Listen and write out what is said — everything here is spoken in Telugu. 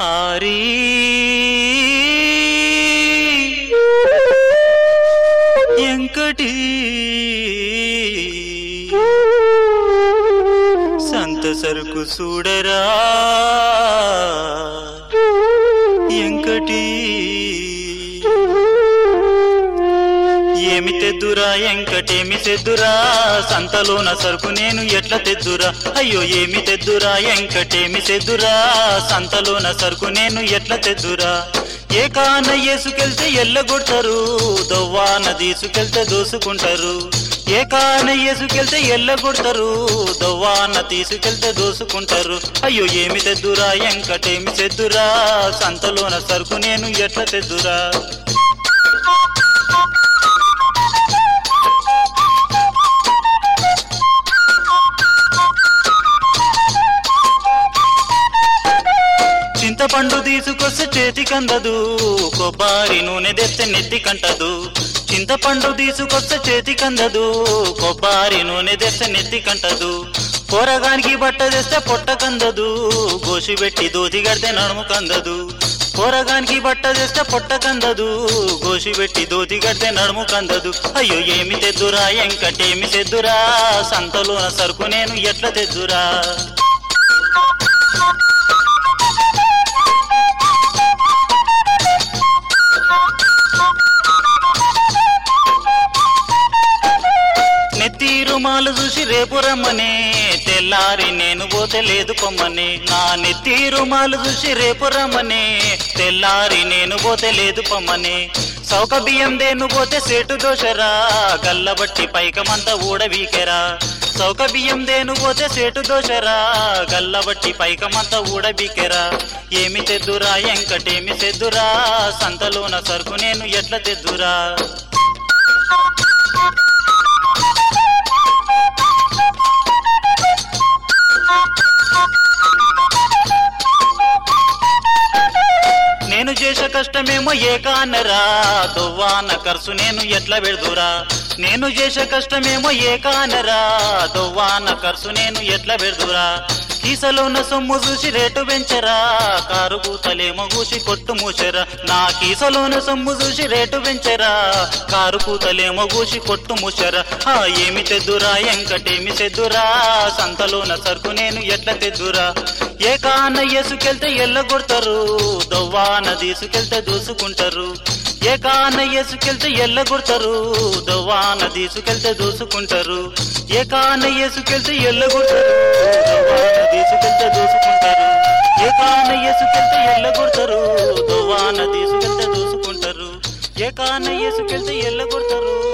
ఆరీ ఎంకటి సంత సరుకు చూడరా ఎంకటి ఏమి తెద్దురా ఎంకటేమి తెద్దురా సంతలోన సరుకు నేను ఎట్ల తెద్దురా అయ్యో ఏమి తెద్దురా ఎంకటేమి తెద్దురా సంతలోన సరుకు నేను ఎట్ల తెద్దురా ఏ కాన ఏసుకెళ్తే ఎల్లగొడతారు దొవ్వాన తీసుకెళ్తే దోసుకుంటారు ఏ కాన ఏసుకెళ్తే ఎల్లగొడతారు దొవ్వాన తీసుకెళ్తే దోసుకుంటారు అయ్యో ఏమి తెద్దురా ఎంకటేమి తెద్దురా సంతలోన సరుకు నేను ఎట్ల తెద్దురా చింతపండు తీసుకొస్తే చేతికందదు కొబ్బరి నూనె తెస్తే నెత్తి కంటదు చింతపండు తీసుకొస్తే చేతికందదు కొబ్బరి నూనె తెస్తే నెత్తి కంటదు కూరగానికి బట్ట తెస్తే పొట్ట కందదు గోసి పెట్టి దోతి కడితే నడుము కందదు కూరగానికి బట్ట తెస్తే పొట్ట కందదు గోసి పెట్టి దోతి కడితే నడుము కందదు అయ్యో ఏమి తెద్దురా ఎంకటేమి తెద్దురా సంతలోన సరుకు నేను ఎట్ల తెద్దురా నెత్తి రుమాలు చూసి రేపు రమ్మనే తెల్లారి నేను పోతే లేదు పొమ్మనే నా నెత్తి రుమాలు చూసి రేపు రమ్మనే తెల్లారి నేను పోతే లేదు పొమ్మనే సౌక బియ్యం దేను పోతే సేటు దోషరా గల్లబట్టి పైకమంతా ఊడవీకెరా సౌక బియ్యం దేను పోతే సేటు దోషరా గల్లబట్టి పైకమంతా ఊడబీకెరా ఏమి తెద్దురా ఎంకటేమి తెద్దురా సంతలోన సరుకు నేను ఎట్ల తెద్దురా నేను చేసే కష్టమేమో ఏకానరా దువ్వాన ఖర్చు నేను ఎట్లా పెడుదురా నేను చేసే కష్టమేమో ఏకానరా దువ్వాన ఖర్చు నేను ఎట్లా పెడుదురా కీసలోన సొమ్ము చూసి రేటు పెంచరా కారు కూతలేమో కూసి కొట్టు మూసరా నా కీసలోన సొమ్ము చూసి రేటు పెంచరా కారు కూతలేమో కూసి కొట్టు మూసరా ఆ ఏమి తెద్దురా ఎంకటేమి తెద్దురా సంతలోన సరుకు నేను ఎట్లా తెద్దురా ఏ కాన ఎసుకెళ్తే ఎల్లగొడతారు దొవ్వాన తీసుకెళ్తే దూసుకుంటారు ఏ కాన ఎసుకెళ్తే ఎల్లగొడతారు దొవ్వాన తీసుకెళ్తే దూసుకుంటారు ఏ కాన ఎసుకెళ్తే ఎల్లగొడతారు దొవ్వాన తీసుకెళ్తే దూసుకుంటారు ఏ కాన ఎసుకెళ్తే ఎల్లగొడతారు దొవ్వాన తీసుకెళ్తే దూసుకుంటారు ఏ కాన ఎసుకెళ్తే ఎల్లగొడతారు